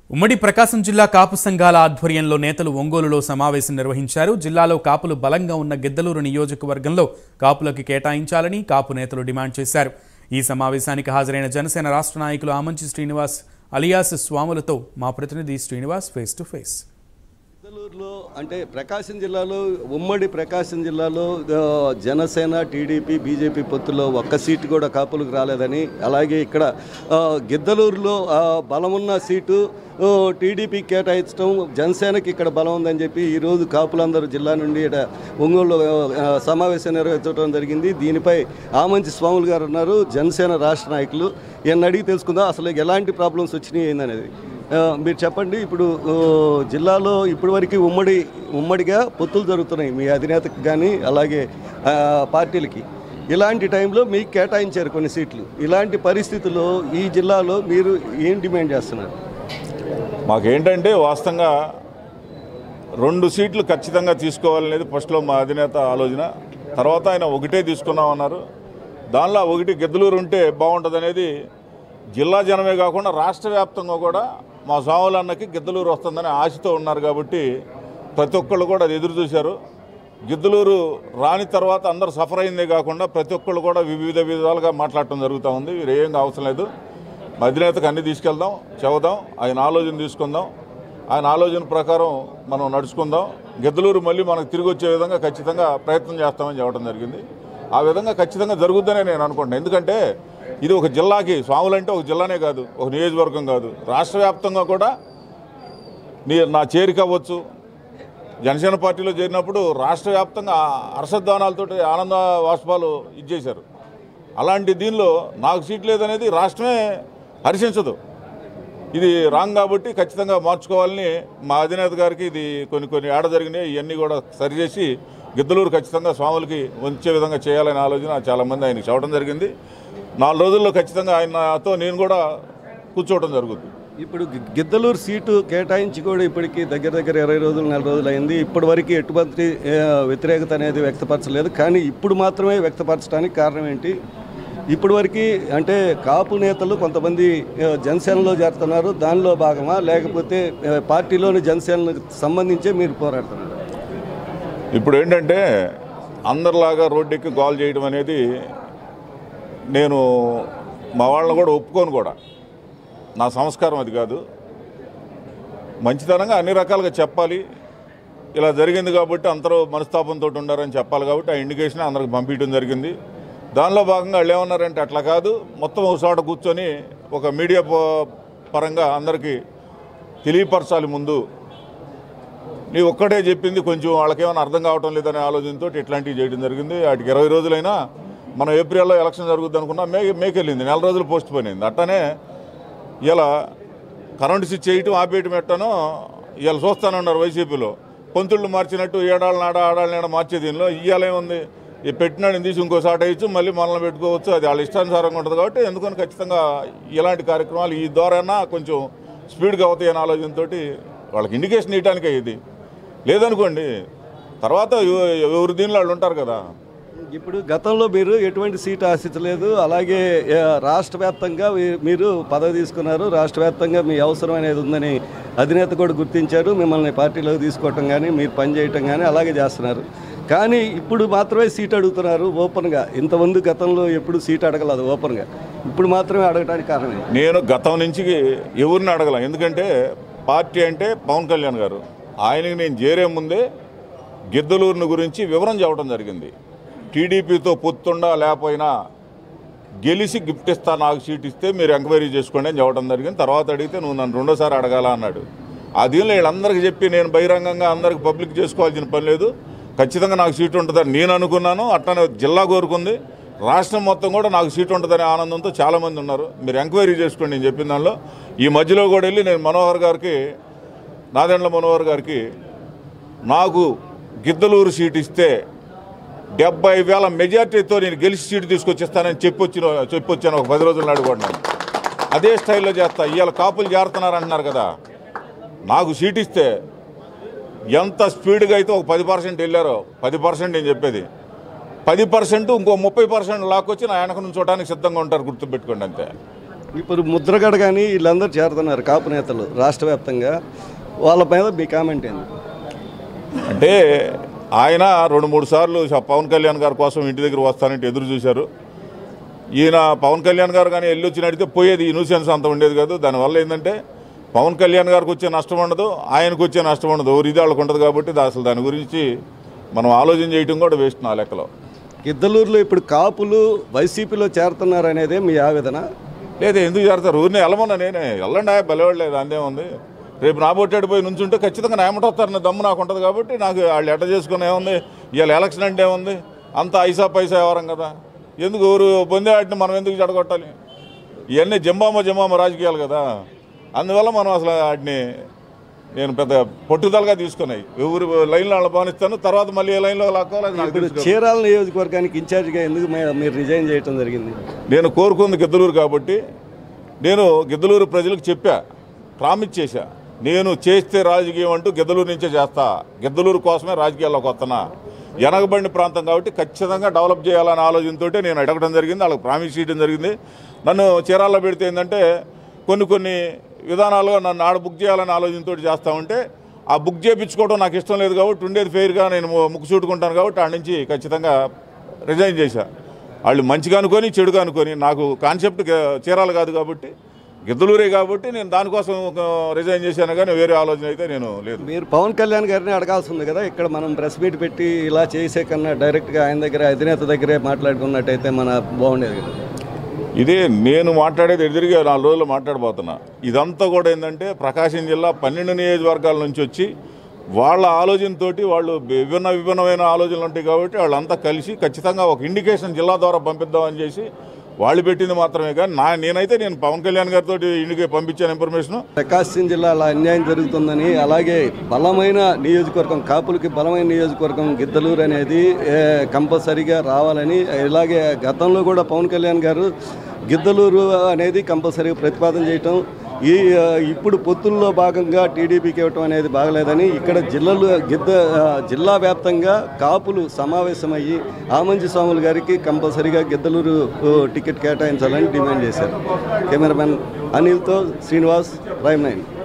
ఉమ్మడి ప్రకాశం జిల్లా కాపు సంఘాల ఆధ్వర్యంలో నేతలు ఒంగోలులో సమావేశం నిర్వహించారు జిల్లాలో కాపులు బలంగా ఉన్న గిద్దలూరు నియోజకవర్గంలో కాపులకు కేటాయించాలని కాపు నేతలు డిమాండ్ చేశారు ఈ సమావేశానికి హాజరైన జనసేన రాష్ట్ర నాయకులు ఆమంచి శ్రీనివాస్ అలియాస్ స్వాములతో మా ప్రతినిధి శ్రీనివాస్ ఫేస్ టు ఫేస్ గిద్దలూరులో అంటే ప్రకాశం జిల్లాలో ఉమ్మడి ప్రకాశం జిల్లాలో ఆ, జనసేన టీడీపీ బీజేపీ పొత్తులో ఒక్క సీటు కూడా కాపులకు రాలేదని అలాగే ఇక్కడ ఆ, గిద్దలూరులో ఆ, బలమున్న సీటు ఆ, టీడీపీ కేటాయించడం జనసేనకి ఇక్కడ బలం ఉందని చెప్పి ఈరోజు కాపులందరూ జిల్లా నుండి ఇక్కడ ఒంగోలులో ఆ, సమావేశం నిర్వహించడం జరిగింది దీనిపై ఆమంచి స్వాములు గారు ఉన్నారు జనసేన రాష్ట్ర నాయకులు ఈయన అడిగి తెలుసుకుందాం అసలు ఎలాంటి ప్రాబ్లమ్స్ వచ్చినాయి ఏందనేది ఆ, మీరు చెప్పండి ఇప్పుడు ఆ, జిల్లాలో ఇప్పటివరకు ఉమ్మడి ఉమ్మడిగా పొత్తులు జరుగుతున్నాయి మీ అధినేతకు కానీ అలాగే ఆ, పార్టీలకి ఇలాంటి టైంలో మీకు కేటాయించారు కొన్ని సీట్లు ఇలాంటి పరిస్థితుల్లో ఈ జిల్లాలో మీరు ఏం డిమాండ్ చేస్తున్నారు మాకేంటంటే వాస్తవంగా రెండు సీట్లు ఖచ్చితంగా తీసుకోవాలనేది ఫస్ట్లో మా అధినేత ఆలోచన తర్వాత ఆయన ఒకటే తీసుకున్నామన్నారు దానిలో ఆ ఒకటి గిద్దలూరు ఉంటే బాగుంటుంది అనేది జిల్లా జనమే కాకుండా రాష్ట్ర వ్యాప్తంగా కూడా మా స్వాములన్నకి గిద్దలూరు వస్తుందని ఆశతో ఉన్నారు కాబట్టి ప్రతి ఒక్కళ్ళు కూడా అది ఎదురు చూశారు గిద్దలూరు రాని తర్వాత అందరు సఫర్ అయిందే కాకుండా ప్రతి ఒక్కళ్ళు కూడా వివిధ విధాలుగా మాట్లాడటం జరుగుతూ ఉంది వీరు ఏం అవసరం లేదు మా అధినేతకు అన్ని తీసుకెళ్దాం చెబుదాం ఆయన ఆలోచన తీసుకుందాం ఆయన ఆలోచన ప్రకారం మనం నడుచుకుందాం గిద్దలూరు మళ్ళీ మనకు తిరిగి వచ్చే విధంగా ఖచ్చితంగా ప్రయత్నం చేస్తామని చెప్పడం జరిగింది ఆ విధంగా ఖచ్చితంగా జరుగుద్దనే నేను అనుకుంటున్నాను ఎందుకంటే ఇది ఒక జిల్లాకి స్వాములంటే ఒక జిల్లానే కాదు ఒక నియోజకవర్గం కాదు రాష్ట్ర వ్యాప్తంగా కూడా నీ నా చేరిక అవ్వచ్చు జనసేన పార్టీలో చేరినప్పుడు రాష్ట్ర వ్యాప్తంగా హర్షధ్వానాలతో ఆనంద వాష్పాలు ఇచ్చేశారు అలాంటి దీనిలో నాకు సీట్ లేదనేది రాష్ట్రమే హర్షించదు ఇది రాంగ్ కాబట్టి ఖచ్చితంగా మార్చుకోవాలని మా అధినేత గారికి ఇది కొన్ని కొన్ని ఆడ జరిగినాయి ఇవన్నీ కూడా సరిచేసి గిద్దలూరు ఖచ్చితంగా స్వాములకి ఉంచే విధంగా చేయాలనే ఆలోచన చాలామంది ఆయనకి చెప్పడం జరిగింది నాలుగు రోజుల్లో ఖచ్చితంగా ఆయనతో నేను కూడా కూర్చోవడం జరుగుతుంది ఇప్పుడు గి- గిద్దలూరు సీటు కేటాయించి కూడా ఇప్పటికి దగ్గర దగ్గర ఇరవై రోజులు నెల రోజులు అయింది ఇప్పటి వరకు ఎటువంటి ఆ, వ్యతిరేకత అనేది వ్యక్తపరచలేదు కానీ ఇప్పుడు మాత్రమే వ్యక్తపరచడానికి కారణం ఏంటి ఇప్పటి వరకు అంటే కాపు నేతలు కొంతమంది ఆ, జనసేనలో చేరుతున్నారు దానిలో భాగమా లేకపోతే ఆ, పార్టీలోని జనసేనకు సంబంధించే మీరు పోరాడుతున్నారు ఇప్పుడు ఏంటంటే అందరిలాగా రోడ్డెక్కి గోల్ చేయడం అనేది నేను మా వాళ్ళని కూడా ఒప్పుకోను కూడా నా సంస్కారం అది కాదు మంచితనంగా అన్ని రకాలుగా చెప్పాలి ఇలా జరిగింది కాబట్టి అందరూ మనస్తాపంతో ఉండారని చెప్పాలి కాబట్టి ఆ ఇండికేషన్ అందరికి పంపించడం జరిగింది దానిలో భాగంగా వాళ్ళు ఏమన్నారంటే అట్లా కాదు మొత్తం ఒక చోట కూర్చొని ఒక మీడియా ప- పరంగా అందరికీ తెలియపరచాలి ముందు నీ ఒక్కటే చెప్పింది కొంచెం వాళ్ళకేమైనా అర్థం కావటం లేదనే ఆలోచనతో ఇట్లాంటివి చేయడం జరిగింది వాటికి ఇరవై రోజులైనా మనం ఏప్రిల్లో ఎలక్షన్ జరుగుద్ది అనుకున్నా మే మేకెళ్ళింది నెల రోజులు పోస్ట్ పోయిన అయింది అట్టనే ఇలా కరెంటు స్విచ్ చేయటం ఆపేయటం ఎట్టనో ఇలా చూస్తానన్నారు వైసీపీలో పొంతుళ్ళు మార్చినట్టు ఏడాళ్ళ నాడ ఆడాళ్ళ నాడ మార్చే దీనిలో ఇయ్యాలేముంది ఈ పెట్టినాడిని తీసి ఇంకో సాట వేయచ్చు మళ్ళీ మనల్ని పెట్టుకోవచ్చు అది వాళ్ళ ఇష్టానుసారంగా ఉంటుంది కాబట్టి ఎందుకని ఖచ్చితంగా ఇలాంటి కార్యక్రమాలు ఈ ద్వారా కొంచెం స్పీడ్గా అవుతాయి అనే ఆలోచనతోటి వాళ్ళకి ఇండికేషన్ ఇవ్వడానికే ఇది లేదనుకోండి తర్వాత ఎవ- ఎవరి దీనిలో వాళ్ళు ఉంటారు కదా ఇప్పుడు గతంలో మీరు ఎటువంటి సీటు ఆశించలేదు అలాగే ఆ, రాష్ట్ర వ్యాప్తంగా మీ- మీరు పదవి తీసుకున్నారు రాష్ట్ర వ్యాప్తంగా మీ అవసరం అనేది ఉందని అధినేత కూడా గుర్తించారు మిమ్మల్ని పార్టీలోకి తీసుకోవటం కానీ మీరు పనిచేయటం కానీ అలాగే చేస్తున్నారు కానీ ఇప్పుడు మాత్రమే సీట్ అడుగుతున్నారు ఓపెన్గా ఇంతమంది గతంలో ఎప్పుడు సీట్ అడగలేదు ఓపెన్గా ఇప్పుడు మాత్రమే అడగడానికి కారణం ఏంటి? నేను గతం నుంచి ఎవరిని అడగల ఎందుకంటే పార్టీ అంటే పవన్ కళ్యాణ్ గారు ఆయనకి నేను చేరే ముందే గిద్దలూరుని గురించి వివరం చెప్పడం జరిగింది టీడీపీతో పొత్తుండా లేకపోయినా గెలిచి గిఫ్ట్ ఇస్తా నాకు సీట్ ఇస్తే మీరు ఎంక్వైరీ చేసుకోండి అని చెప్పడం జరిగింది తర్వాత అడిగితే నువ్వు నన్ను రెండోసారి అడగాల అన్నాడు ఆ దీనిలో వీళ్ళందరికీ చెప్పి నేను బహిరంగంగా అందరికి పబ్లిక్ చేసుకోవాల్సిన పని లేదు ఖచ్చితంగా నాకు సీట్ ఉంటుందని నేను అనుకున్నాను అట్లనే జిల్లా కోరుకుంది రాష్ట్రం మొత్తం కూడా నాకు సీట్ ఉంటుందనే ఆనందంతో చాలామంది ఉన్నారు మీరు ఎంక్వైరీ చేసుకోండి నేను చెప్పిన దానిలో ఈ మధ్యలో కూడా వెళ్ళి నేను మనోహర్ గారికి నాదెండ్ల మనోహర్ గారికి నాకు గిద్దలూరు సీట్ ఇస్తే డెబ్బై వేల మెజార్టీతో నేను గెలిచి సీటు తీసుకొచ్చిస్తానని చెప్పొచ్చిన చెప్పొచ్చాను ఒక పది రోజుల నాడు కూడా నేను అదే స్టైల్లో చేస్తా ఇవాళ కాపులు చేరుతున్నారు అంటున్నారు కదా నాకు సీట్ ఇస్తే ఎంత స్పీడ్గా అయితే ఒక పది పర్సెంట్ వెళ్ళారో పది పర్సెంట్ నేను చెప్పేది పది పర్సెంట్ ఇంకో ముప్పై పర్సెంట్ లాక్కొచ్చి నా వెనక నుంచి చూడడానికి సిద్ధంగా ఉంటారు గుర్తుపెట్టుకోండి అంతే ఇప్పుడు ముద్రగడ కానీ వీళ్ళందరూ చేరుతున్నారు కాపు నేతలు రాష్ట్ర వ్యాప్తంగా వాళ్ళ మీద మీ కామెంట్ ఏంది అంటే ఆయన రెండు మూడు సార్లు శ- పవన్ కళ్యాణ్ గారి కోసం ఇంటి దగ్గర వస్తానంటే ఎదురు చూశారు ఈయన పవన్ కళ్యాణ్ గారు కానీ వెళ్ళి వచ్చి అడిగితే పోయేది ఈ న్యూసెన్స్ అంత ఉండేది కాదు దానివల్ల ఏంటంటే పవన్ కళ్యాణ్ గారికి వచ్చే నష్టం ఉండదు ఆయనకు వచ్చే నష్టం ఉండదు ఎవరి ఇది వాళ్ళకు ఉంటుంది కాబట్టి దా- అసలు దాని గురించి మనం ఆలోచన చేయటం కూడా వేస్ట్ నా లెక్కలో గిద్దలూరులో ఇప్పుడు కాపులు వైసీపీలో చేరుతున్నారు అనేదే మీ ఆవేదన లేదు ఎందుకు చేరతారు ఊరిని వెళ్ళమన్నా నేనే వెళ్ళండి ఆయన బలవాడలేదు అందే ఉంది రేపు నా బొట్టాడు పోయి నుంచుంటే ఖచ్చితంగా నా ఏమంటారు నా దమ్ము నాకు ఉంటుంది కాబట్టి నాకు వాళ్ళు ఎట్ట చేసుకుని ఏముంది ఇవాళ ఎలక్షన్ అంటే ఏముంది అంత ఐసా పైసా వ్యవహారం కదా ఎందుకు ఊరు పొందే వాటిని మనం ఎందుకు చెడగొట్టాలి ఇవన్నీ జంబామ జంబామ రాజకీయాలు కదా అందువల్ల మనం అసలు వాటిని నేను పెద్ద పట్టుదలగా తీసుకున్నాయి ఎవరు లైన్లో వాళ్ళ పానిస్తాను తర్వాత మళ్ళీ ఏ లైన్లో లాక్కోవాలి అది నాకు ఇప్పుడు తెలుసు కదా. చీరాల నియోజకవర్గానికి ఇన్ఛార్జిగా ఎందుకు మీ- మీరు రిజైన్ చేయడం జరిగింది నేను కోరుకుంది గిద్దలూరు కాబట్టి నేను గిద్దలూరు ప్రజలకు చెప్పా ప్రామిస్ చేశా నేను చేస్తే రాజకీయం అంటూ గిద్దలూరు నుంచే చేస్తా గిద్దలూరు కోసమే రాజకీయాల్లోకి వస్తున్నా వెనకబడిన ప్రాంతం కాబట్టి ఖచ్చితంగా డెవలప్ చేయాలనే ఆలోచనతో నేను అడగడం జరిగింది వాళ్ళకి ప్రామిస్ చేయడం జరిగింది నన్ను చీరాల్లో పెడితే ఏంటంటే కొన్ని కొన్ని విధానాలుగా నన్ను ఆడ బుక్ చేయాలనే ఆలోచనతో చేస్తా ఉంటే ఆ బుక్ చేయించుకోవడం నాకు ఇష్టం లేదు కాబట్టి ఉండేది ఫెయిర్గా నేను ముక్కు చూడుకుంటాను కాబట్టి ఆడ నుంచి ఖచ్చితంగా రిజైన్ చేశా వాళ్ళు మంచిగా అనుకొని చెడుగా అనుకొని నాకు కాన్సెప్ట్ చీరాలు కాదు కాబట్టి గిద్దలూరే కాబట్టి నేను దానికోసం ఒక రిజైన్ చేశాను కానీ వేరే ఆలోచన అయితే నేను లేదు మీరు పవన్ కళ్యాణ్ గారిని అడగాల్సి ఉంది కదా ఇక్కడ మనం ప్రెస్ మీట్ పెట్టి ఇలా చేసే కన్నా డైరెక్ట్గా ఆయన దగ్గర అధినేత దగ్గరే మాట్లాడుకున్నట్టయితే మన బాగుండేది కదా ఇదే నేను మాట్లాడేది ఎదురుగా నాలుగు రోజులు మాట్లాడబోతున్నా ఇదంతా కూడా ఏంటంటే ప్రకాశం జిల్లా పన్నెండు నియోజకవర్గాల నుంచి వచ్చి వాళ్ళ ఆలోచనతోటి వాళ్ళు విభిన్న విభిన్నమైన ఆలోచనలు ఉంటాయి కాబట్టి వాళ్ళంతా కలిసి ఖచ్చితంగా ఒక ఇండికేషన్ జిల్లా ద్వారా పంపిద్దామని చేసి వాళ్ళు పెట్టింది మాత్రమే కానీ నా నేనైతే నేను పవన్ కళ్యాణ్ గారితో ఇండికే పంపించాను ఇన్ఫర్మేషన్ ప్రకాశం జిల్లాలో అన్యాయం జరుగుతుందని అలాగే బలమైన నియోజకవర్గం కాపులకి బలమైన నియోజకవర్గం గిద్దలూరు అనేది ఏ, కంపల్సరీగా రావాలని ఇలాగే గతంలో కూడా పవన్ కళ్యాణ్ గారు గిద్దలూరు అనేది కంపల్సరీగా ప్రతిపాదన చేయటం ఈ ఆ, ఇప్పుడు పొత్తుల్లో భాగంగా టీడీపీకి ఇవ్వటం అనేది బాగలేదని ఇక్కడ జిల్లాలు గిద్ద ఆ, జిల్లా వ్యాప్తంగా కాపులు సమావేశమయ్యి ఆమంచి స్వాములు గారికి కంపల్సరీగా గిద్దలూరు ఓ, టికెట్ కేటాయించాలని డిమాండ్ చేశారు కెమెరామెన్ అనిల్తో శ్రీనివాస్ ప్రైమ్ నైన్